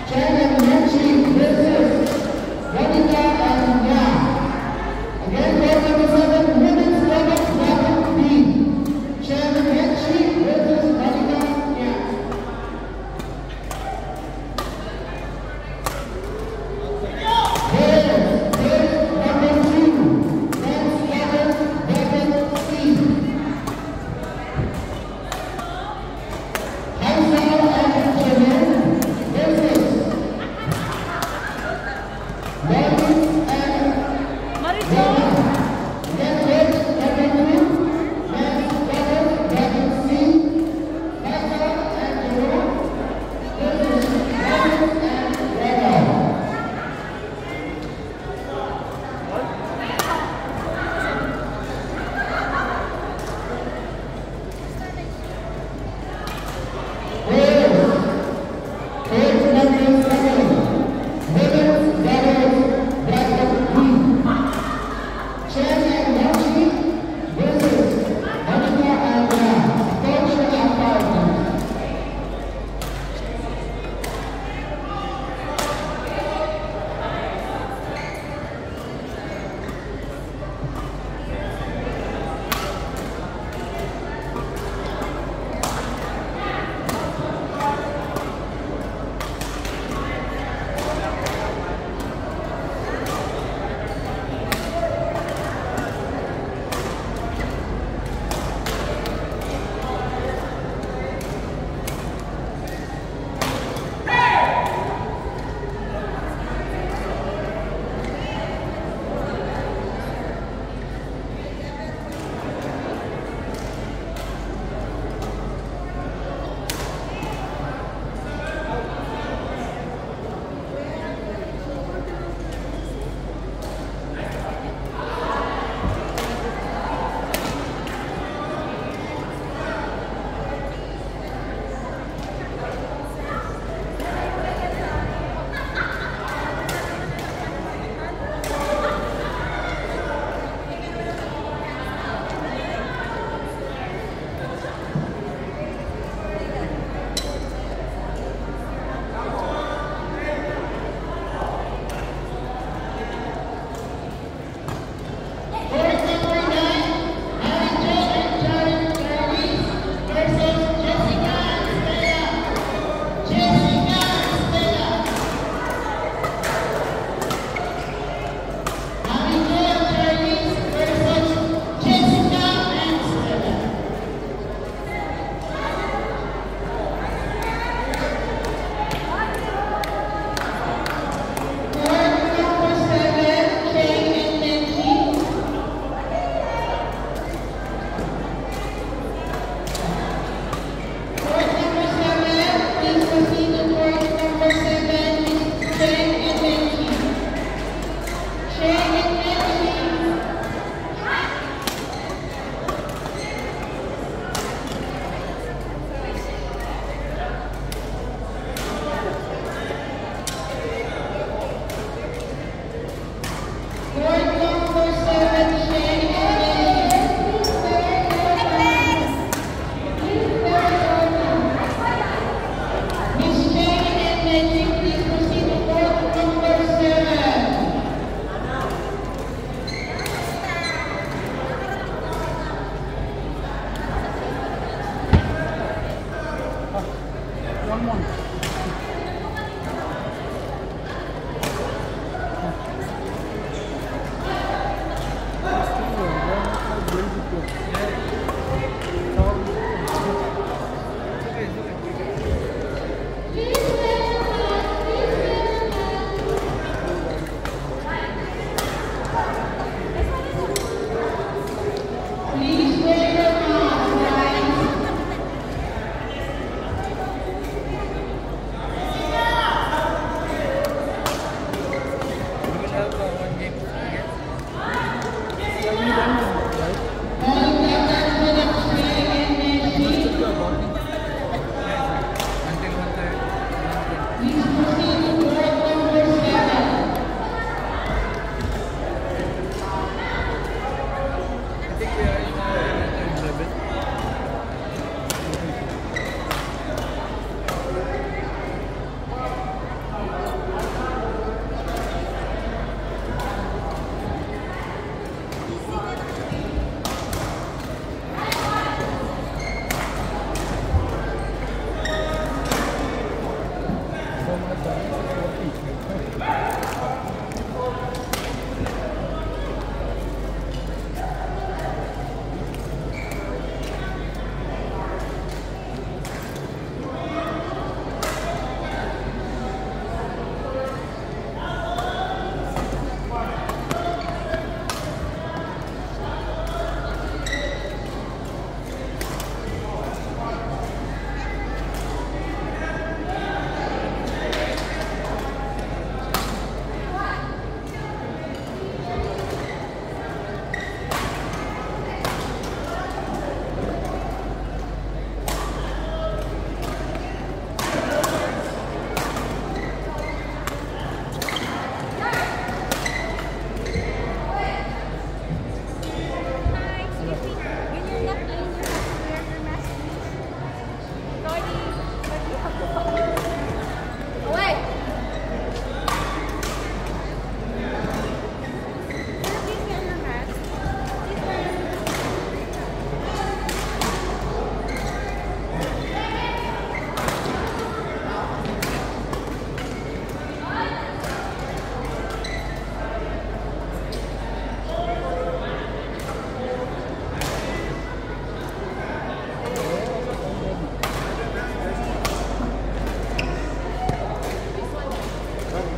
Please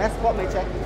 Escort may check.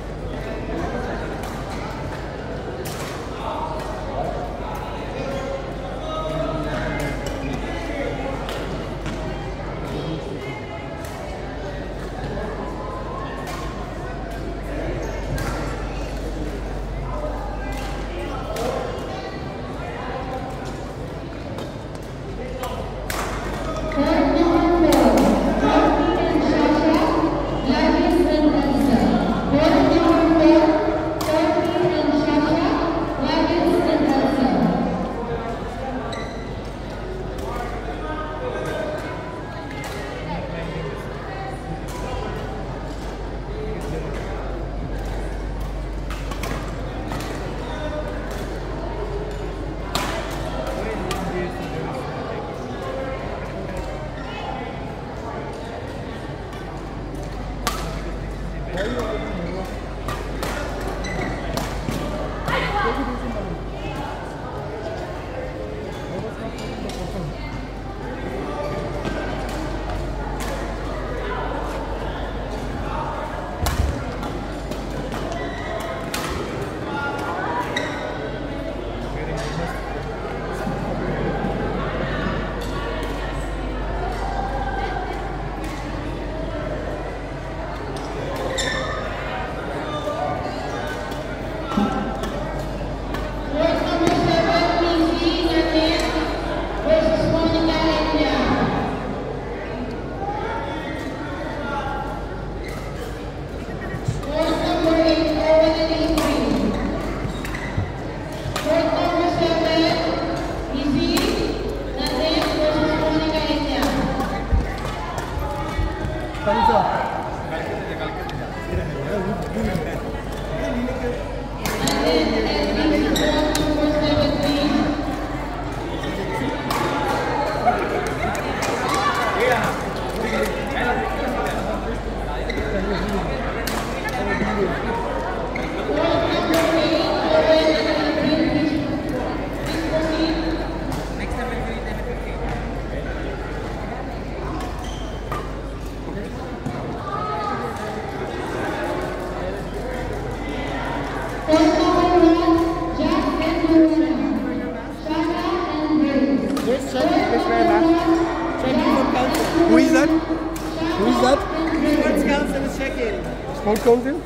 Yes, check. Yes, very much. Check in for council. Who is that? Who is that? Sports council is checking. Sport council?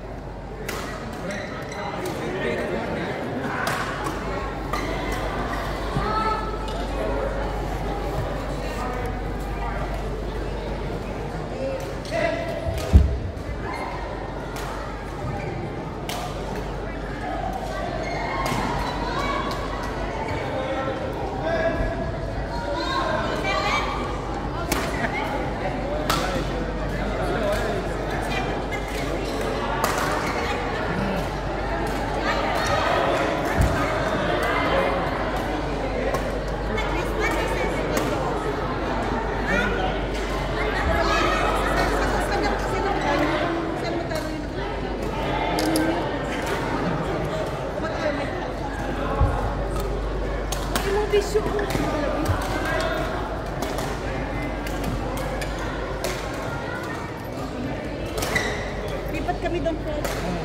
Lipat kami doon, Fred.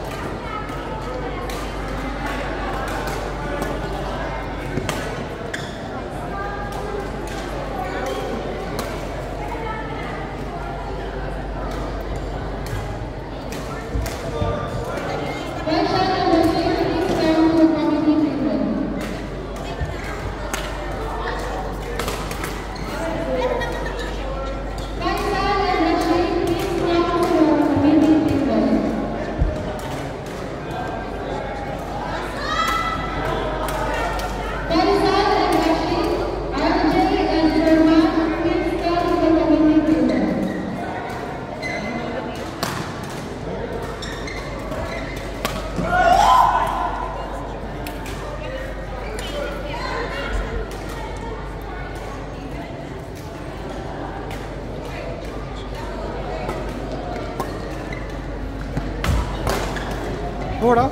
പോടാ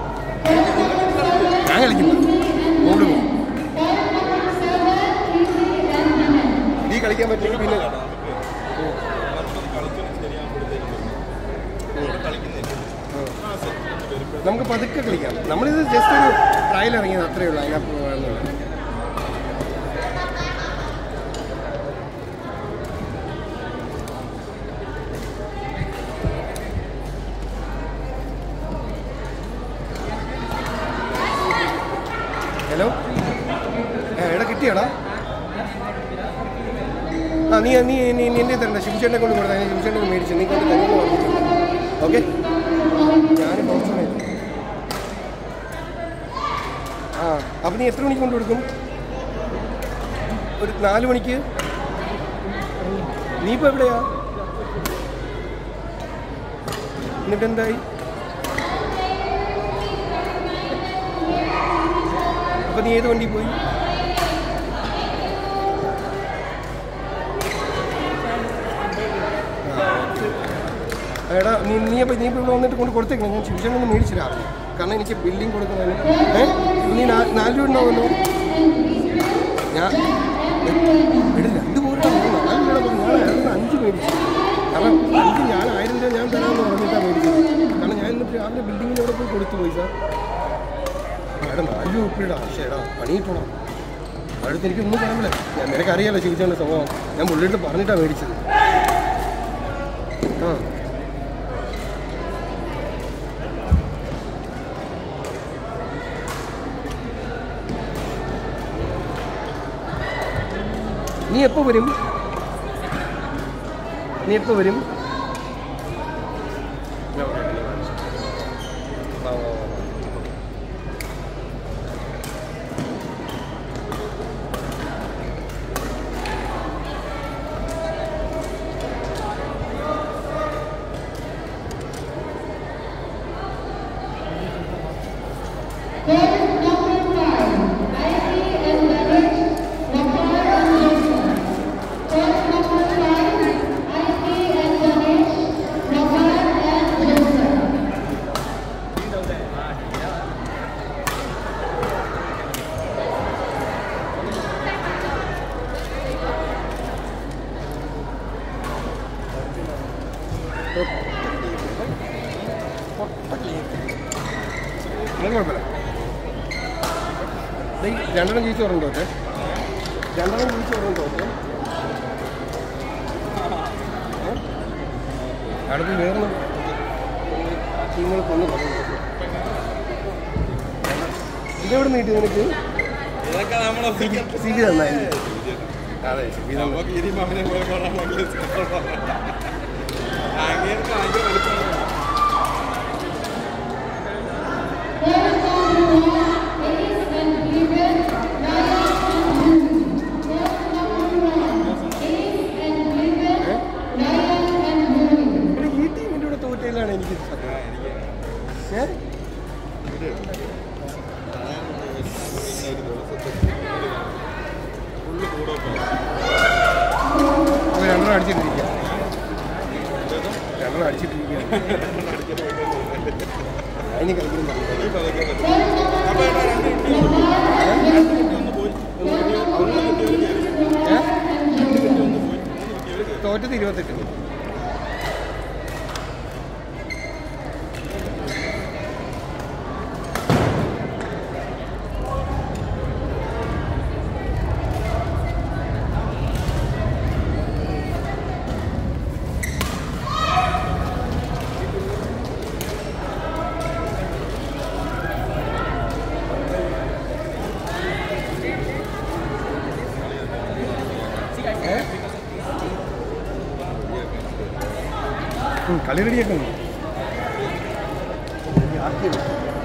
ഞാൻ കളിക്കില്ല ഓടി പോകും നീ കളിക്കാൻ പറ്റില്ലെങ്കിൽ പിന്നെ കളിക്കുന്നത് ശരിയാകുമ്പോഴത്തേക്കും കളിക്കുന്നില്ല നമുക്ക് പതുക്കെ കളിക്കാം നമ്മളിത് ജസ്റ്റ് ഒരു ട്രയൽ ഇറങ്ങിയത് അത്രയേ ഉള്ളൂ അതിനകത്ത് പോകാമെന്നുള്ളത് ഹലോ ഏ, എടാ കിട്ടിയാടാ ആ നീ നീ നീ നീ എൻ്റെ തരണ്ട ശിവചേട്ടനെ കൊണ്ട് കൊടുത്താൽ ഞാൻ ശിവചേട്ടനെ മേടിച്ചു നീ കൊണ്ട് തരുമെന്ന് പറഞ്ഞിട്ടുണ്ട് ഓക്കെ ഞാൻ കുറച്ച് ആ അപ്പം നീ എത്ര മണിക്ക് കൊണ്ട് കൊടുക്കും ഒരു നാല് മണിക്ക് നീ ഇപ്പോൾ എവിടെയാ എന്നിട്ട് എന്തായി അപ്പൊ നീ ഏത് വണ്ടി പോയി ആ, എടാ നീ നീ അപ്പം നീ ഇപ്പോൾ ഇവിടെ വന്നിട്ട് കൊണ്ട് കൊടുത്തേക്കണം ഞാൻ ശിവശേഖരൻ ഒന്ന് മേടിച്ചു രാവിലെ കാരണം എനിക്ക് ബില്ലിംഗ് കൊടുക്കുന്നതിന് ഏ നീ നാ- നാല് രൂപ ഉണ്ടാവുമല്ലോ ഞാൻ എടാ രണ്ട് പോരാ നാല് രൂപ പറഞ്ഞു ഞാൻ അയാളുടെ അഞ്ച് മേടിച്ചു കാരണം അഞ്ച് ഞാൻ ആയിരം രൂപ ഞാൻ തരാമെന്ന് പറഞ്ഞിട്ടാണ് മേടിച്ചത് കാരണം ഞാൻ ഇന്ന് രാവിലെ ബിൽഡിങ്ങിന് അവിടെ പോയി കൊടുത്തു പോയി സാർ എടാ നാല് രൂപ ഉപ്പിടാ പക്ഷേ എടാ പണിയിൽ പോണം അടുത്ത് എനിക്കൊന്നും പറയാൻ ഞാൻ നിനക്കറിയാലോ ചോദിച്ചാൽ സ്വഭാവം ഞാൻ പുള്ളിയുടെ പറഞ്ഞിട്ടാണ് മേടിച്ചത് ആ നീ എപ്പോൾ വരും നീ എപ്പോൾ വരും വാ, വാ, വാ, വാ. അത് കുഴപ്പമില്ല ദേ, രണ്ടെണ്ണം ജീവിച്ച് പറഞ്ഞു തോറ്റെ രണ്ടെണ്ണം ജീവിച്ച് പറഞ്ഞു തോറ്റെ അടുത്ത് വേറെ ടീമുകൾ കൊന്നു ഇതെവിടെ നീട്ടി നിനക്ക് ഇതൊക്കെ നമ്മളെ സി ബി തന്നായി അതെ സി ബി തന്നു നമുക്ക് ഇനി മകനെ പോലെ കൊള്ളാമെങ്കിൽ അങ്ങേർക്ക് ഭയങ്കര വലിപ്പമാണ് ഇവിടെ ഈ ടീമിൻ്റെ കൂടെ തോറ്റയിലാണ് എനിക്ക് സത്യം ഏ ഫുള്ള് കൂടെ അപ്പോൾ രണ്ടെണ്ണം അടിച്ചിട്ടിരിക്കുക രണ്ടെണ്ണം അടിച്ചിട്ടിരിക്കുക അതിന് കളിക്കുന്നു പറഞ്ഞു ഏ? തോറ്റത് ഇരുപത്തെട്ട് ഏ? ഉം, കളി റെഡിയാക്കുന്നു ആക്കിയത്